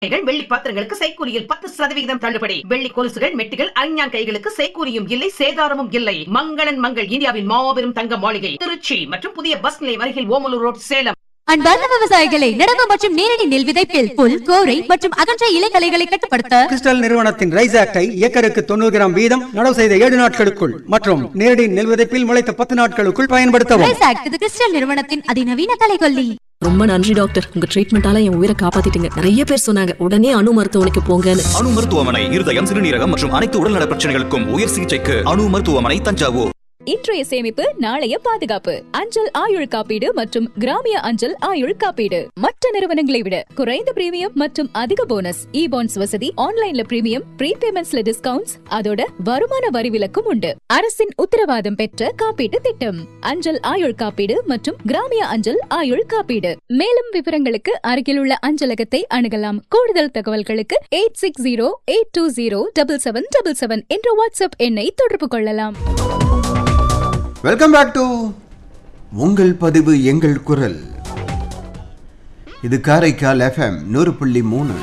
நகைகள், வெள்ளி பாத்திரங்களுக்கு செய்கூலியில் பத்து சதவிகிதம் தள்ளுபடி வெள்ளி கொலுசுகள் மெட்டிகள் அஞ்ஞான் கைகளுக்கு செய்கூலியும் இல்லை சேதாரமும் இல்லை மங்களன் மங்கள் இந்தியாவின் மாபெரும் தங்க மாளிகை திருச்சி மற்றும் புதிய பஸ் நிலையம் அருகில் ஓமலூர் ரோட் சேலம் அன்பார்ந்த விவசாயிகளை நடவு மற்றும் நேரடி நெல் விதைப்பில் புல் கோரை மற்றும் அகன்ற இலைகளைகளை கட்டுப்படுத்த கிறிஸ்டல் நிறுவனத்தின் ரைஸ் ஆக்டை ஏக்கருக்கு தொண்ணூறு கிராம் வீதம் நடவு செய்த ஏழு நாட்களுக்குள் மற்றும் நேரடி நெல் விதைப்பில் முளைத்த பத்து நாட்களுக்குள் பயன்படுத்தவும் ரைஸ் ஆக்ட் இது கிறிஸ்டல் நிறுவனத்தின் அதிநவீன கலைகொல்லி ரொம்ப நன்றி டாக்டர் உங்க ட்ரீட்மெண்டால என் உயிரை காப்பாத்திட்டீங்க நிறைய பேர் சொன்னாங்க உடனே அணு மருத்துவமனைக்கு போங்கன்னு அணு மருத்துவமனை இருதயம் சிறுநீரகம் மற்றும் அனைத்து உடல்நல பிரச்சனைகளுக்கும் உயர் சிகிச்சைக்கு அணு மருத்துவமனை தஞ்சாவூர் இன்றைய சேமிப்பு நாளைய பாதுகாப்பு அஞ்சல் ஆயுள் காப்பீடு மற்றும் கிராமிய அஞ்சல் ஆயுள் காப்பீடு மற்ற நிறுவனங்களை விட குறைந்த பிரீமியம் மற்றும் அதிக போனஸ் இ பாண்ட்ஸ் வசதி ஆன்லைன்ல பிரீமியம் ப்ரீபேமெண்ட்ஸ்ல டிஸ்கவுண்ட்ஸ் அதோட வருமான வரி விலக்கும் உண்டு அரசின் உத்தரவாதம் பெற்ற காப்பீட்டு திட்டம் அஞ்சல் ஆயுள் காப்பீடு மற்றும் கிராமிய அஞ்சல் ஆயுள் காப்பீடு மேலும் விவரங்களுக்கு அருகிலுள்ள அஞ்சலகத்தை அணுகலாம் கூடுதல் தகவல்களுக்கு eight six zero eight two zero double seven double seven என்ற வாட்ஸ்அப் எண்ணை தொடர்பு கொள்ளலாம் வெல்கம் பேக் டு உங்கள் பதிவு எங்கள் குரல் இது காரைக்கால் எஃப்எம் நூறு புள்ளி மூணு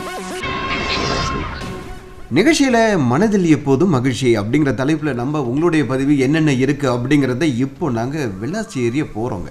நிகழ்ச்சியில் மனதில் எப்போதும் மகிழ்ச்சி அப்படிங்கிற தலைப்பில் நம்ம உங்களுடைய பதிவு என்னென்ன இருக்குது அப்படிங்கிறத இப்போ நாங்கள் விளாசி ஏறிய போகிறோங்க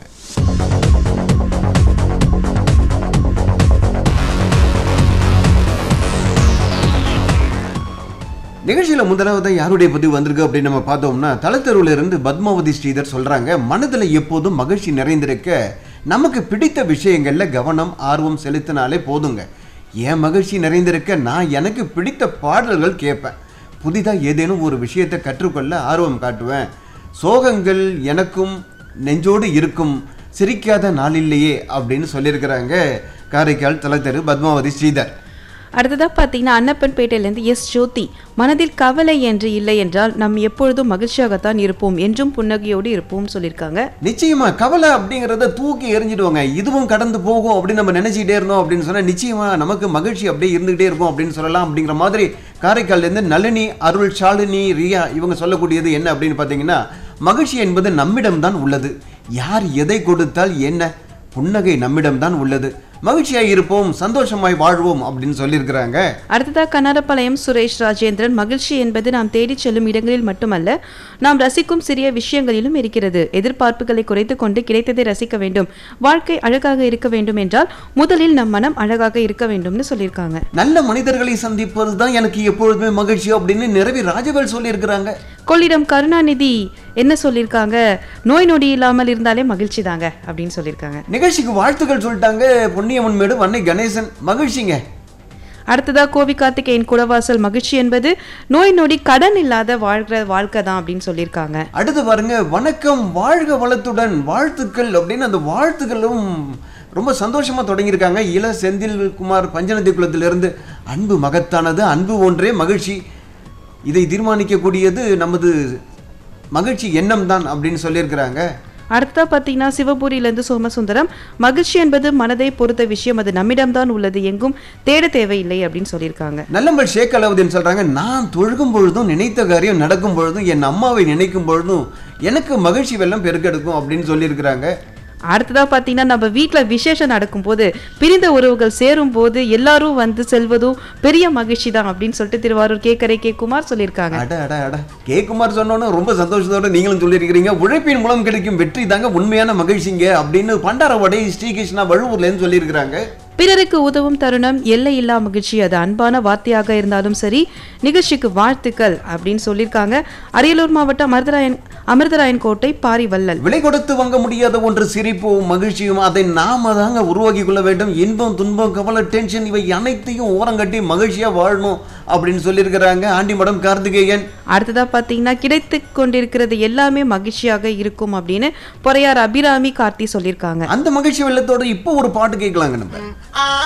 நிகழ்ச்சியில் முதலாவது யாருடைய பதிவு வந்திருக்கு அப்படின்னு நம்ம பார்த்தோம்னா தலத்தெருவில் இருந்து பத்மாவதி ஸ்ரீதர் சொல்றாங்க மனதில் எப்போதும் மகிழ்ச்சி நிறைந்திருக்க நமக்கு பிடித்த விஷயங்கள்ல கவனம் ஆர்வம் செலுத்தினாலே போதுங்க என் மகிழ்ச்சி நிறைந்திருக்க நான் எனக்கு பிடித்த பாடல்கள் கேட்பேன் புதிதாக ஏதேனும் ஒரு விஷயத்தை கற்றுக்கொள்ள ஆர்வம் காட்டுவேன் சோகங்கள் எனக்கும் நெஞ்சோடு இருக்கும் சிரிக்காத நாளில்லையே அப்படின்னு சொல்லியிருக்கிறாங்க காரைக்கால் தலத்தெரு பத்மாவதி ஸ்ரீதர் அடுத்ததாக பார்த்தீங்கன்னா அன்னப்பன்பேட்டையிலேருந்து எஸ் ஜோதி மனதில் கவலை என்று இல்லை என்றால் நாம் எப்பொழுதும் மகிழ்ச்சியாகத்தான் இருப்போம் என்றும் புன்னகையோடு இருப்போம் சொல்லியிருக்காங்க நிச்சயமா கவலை அப்படிங்கிறத தூக்கி எறிஞ்சிடுவாங்க இதுவும் கடந்து போகும் அப்படின்னு நம்ம நினைச்சிட்டே இருந்தோம் அப்படின்னு சொன்னா நிச்சயமா நமக்கு மகிழ்ச்சி அப்படியே இருந்துகிட்டே இருக்கும் அப்படின்னு சொல்லலாம் அப்படிங்கிற மாதிரி காரைக்கால்ல இருந்து நளினி அருள் ஷாலினி ரியா இவங்க சொல்லக்கூடியது என்ன அப்படின்னு பார்த்தீங்கன்னா மகிழ்ச்சி என்பது நம்மிடம்தான் உள்ளது யார் எதை கொடுத்தால் என்ன புன்னகை நம்மிடம்தான் உள்ளது மகிழ்ச்சியாய் இருப்போம் சந்தோஷமாய் வாழ்வோம் அப்படின்னு சொல்லியிருக்கிறாங்க அடுத்ததாக கனரப்பாளையம் சுரேஷ் ராஜேந்திரன் மகிழ்ச்சி என்பது நாம் தேடிச் செல்லும் இடங்களில் மட்டுமல்ல நாம் ரசிக்கும் சிறிய விஷயங்களிலும் இருக்கிறது எதிர்பார்ப்புகளை குறைத்து கொண்டு கிடைத்ததை ரசிக்க வேண்டும் வாழ்க்கை அழகாக இருக்க வேண்டும் என்றால் முதலில் நம் மனம் அழகாக இருக்க வேண்டும்னு சொல்லியிருக்காங்க நல்ல மனிதர்களை சந்திப்பது தான் எனக்கு எப்பொழுதுமே மகிழ்ச்சி அப்படின்னு நிறவி ராஜவேல் சொல்லியிருக்கிறாங்க கொள்ளிடம் கருணாநிதி என்ன சொல்லியிருக்காங்க நோய் நொடி இல்லாமல் இருந்தாலே மகிழ்ச்சி தாங்க அப்படின்னு சொல்லியிருக்காங்க நிகழ்ச்சிக்கு வாழ்த்துக்கள் சொல்லிட்டாங்க பொன்னியம்மன் மேடு வன்னை கணேசன் மகிழ்ச்சிங்க அடுத்ததா கோவி கார்த்திகேயன் குடவாசல் மகிழ்ச்சி என்பது நோய் நொடி கடன் இல்லாத வாழ்கிற வாழ்க்கை தான் அப்படின்னு சொல்லியிருக்காங்க அடுத்து பாருங்க வணக்கம் வாழ்க வளத்துடன் வாழ்த்துக்கள் அப்படின்னு அந்த வாழ்த்துக்களும் ரொம்ப சந்தோஷமா தொடங்கியிருக்காங்க இள செந்தில் குமார் பஞ்சநதி குலத்திலிருந்து அன்பு மகத்தானது அன்பு ஒன்றே மகிழ்ச்சி இதை தீர்மானிக்கக்கூடியது நமது மகிழ்ச்சி எண்ணம் தான் அப்படின்னு சொல்லியிருக்கிறாங்க அடுத்ததா பார்த்தீங்கன்னா சிவபுரியிலேருந்து சோமசுந்தரம் மகிழ்ச்சி என்பது மனதை பொறுத்த விஷயம் அது நம்மிடம்தான் உள்ளது எங்கும் தேட தேவையில்லை அப்படின்னு சொல்லியிருக்காங்க நல்லம்பல் ஷேக் அலாவுதீன் சொல்றாங்க நான் தொழுகும் பொழுதும் நினைத்த காரியம் நடக்கும் பொழுதும் என் அம்மாவை நினைக்கும் பொழுதும் எனக்கு மகிழ்ச்சி வெள்ளம் பெருக்கெடுக்கும் அப்படின்னு சொல்லியிருக்கிறாங்க அடுத்ததா பார்த்தீங்கன்னா நம்ம வீட்டில் விசேஷம் நடக்கும்போது பிரிந்த உறவுகள் சேரும் போது எல்லாரும் வந்து செல்வதும் பெரிய மகிழ்ச்சி தான் அப்படின்னு சொல்லிட்டு திருவாரூர் கேக்கரை கே குமார் சொல்லியிருக்காங்க அட அட அட கே குமார் சொன்னோன்னு ரொம்ப சந்தோஷத்தோட நீங்களும் சொல்லியிருக்கிறீங்க உழைப்பின் மூலம் கிடைக்கும் வெற்றி தாங்க உண்மையான மகிழ்ச்சிங்க அப்படின்னு பண்டாரவடை ஸ்ரீகிருஷ்ணா வழுவூர்லேருந்து சொல்லியிருக்கிறாங்க பிறருக்கு உதவும் தருணம் எல்லை இல்லா மகிழ்ச்சி அது அன்பான வார்த்தையாக இருந்தாலும் சரி நிகழ்ச்சிக்கு வாழ்த்துக்கள் அப்படின்னு சொல்லியிருக்காங்க அரியலூர் மாவட்டம் அமிர்தராயன் அமிர்தராயன் கோட்டை பாரிவல்லல் விலை கொடுத்து வாங்க முடியாத ஒன்று சிரிப்பும் மகிழ்ச்சியும் அதை நாம தாங்க உருவாக்கி கொள்ள வேண்டும் இன்பம் துன்பம் கவலை டென்ஷன் இவை அனைத்தையும் ஓரங்கட்டி மகிழ்ச்சியா வாழணும் அப்படின்னு சொல்லியிருக்கிறாங்க ஆண்டிமடம் கார்த்திகேயன் அடுத்ததா பார்த்தீங்கன்னா கிடைத்து கொண்டிருக்கிறது எல்லாமே மகிழ்ச்சியாக இருக்கும் அப்படின்னு பொறையார் அபிராமி கார்த்தி சொல்லியிருக்காங்க அந்த மகிழ்ச்சி வெள்ளத்தோட இப்போ ஒரு பாட்டு கேட்கலாங்க நம்ம